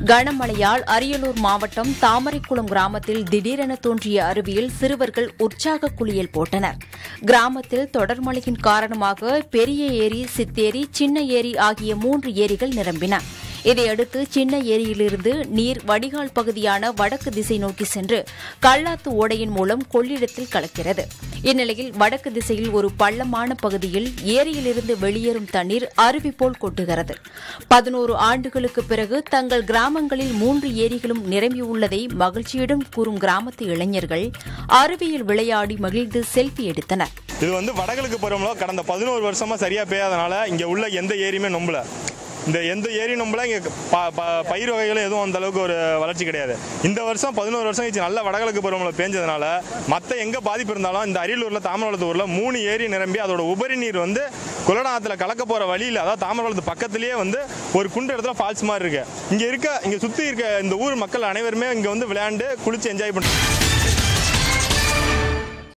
கனமழையால் அரியலூர் மாவட்டம் தாமரைக்குளம் கிராமத்தில் திடீரென தோன்றிய அருவியில் சிறுவர்கள் உற்சாக குளியல் போட்டனர் கிராமத்தில் தொடர் மழையின் காரணமாக பெரிய ஏரி சித்தேரி சின்ன ஏரி ஆகிய மூன்று ஏரிகள் நிரம்பின இதையடுத்து சின்ன ஏரியிலிருந்து நீர் வடிகால் பகுதியான வடக்கு திசை நோக்கி சென்று கல்லாத்து ஓடையின் மூலம் கொள்ளிடத்தில் கலக்கிறது இந்நிலையில் வடக்கு திசையில் ஒரு பள்ளமான பகுதியில் ஏரியிலிருந்து வெளியேறும் தண்ணீர் அருவி போல் கொட்டுகிறது பதினோரு ஆண்டுகளுக்கு பிறகு தங்கள் கிராமங்களில் மூன்று ஏரிகளும் நிரம்பியுள்ளதை மகிழ்ச்சியுடன் கூறும் கிராமத்து இளைஞர்கள் அருவியில் விளையாடி மகிழ்ந்து செல்ஃபி எடுத்தனர் இது வந்து வடகிழக்கு பருவமழை கடந்த பதினோரு வருஷமா சரியா பெய்யாதனால இங்க உள்ள எந்த ஏரியுமே நொம்பல இந்த எந்த ஏரி நம்பல இங்க ப- ப- பயிர் வகைகள் எதுவும் அந்த அளவுக்கு ஒரு வளர்ச்சி கிடையாது இந்த வருஷம் பதினோரு வருஷம் கழிச்சு நல்ல வடகிழக்கு பருவமழை பேஞ்சதுனால மற்ற எங்க பாதிப்பு இருந்தாலும் இந்த அரியலூர்ல தாமரவளத்து ஊர்ல மூணு ஏரி நிரம்பி அதோட உபரி நீர் வந்து குலநாத்துல கலக்க போற வழியில அதாவது தாமரவளத்து பக்கத்திலேயே வந்து ஒரு குண்டு இடத்துல ஃபால்ஸ் மாதிரி இருக்கு இங்க இருக்க இங்க சுத்தி இருக்க இந்த ஊர் மக்கள் அனைவருமே இங்க வந்து விளையாண்டு குளிச்சு என்ஜாய் பண்ண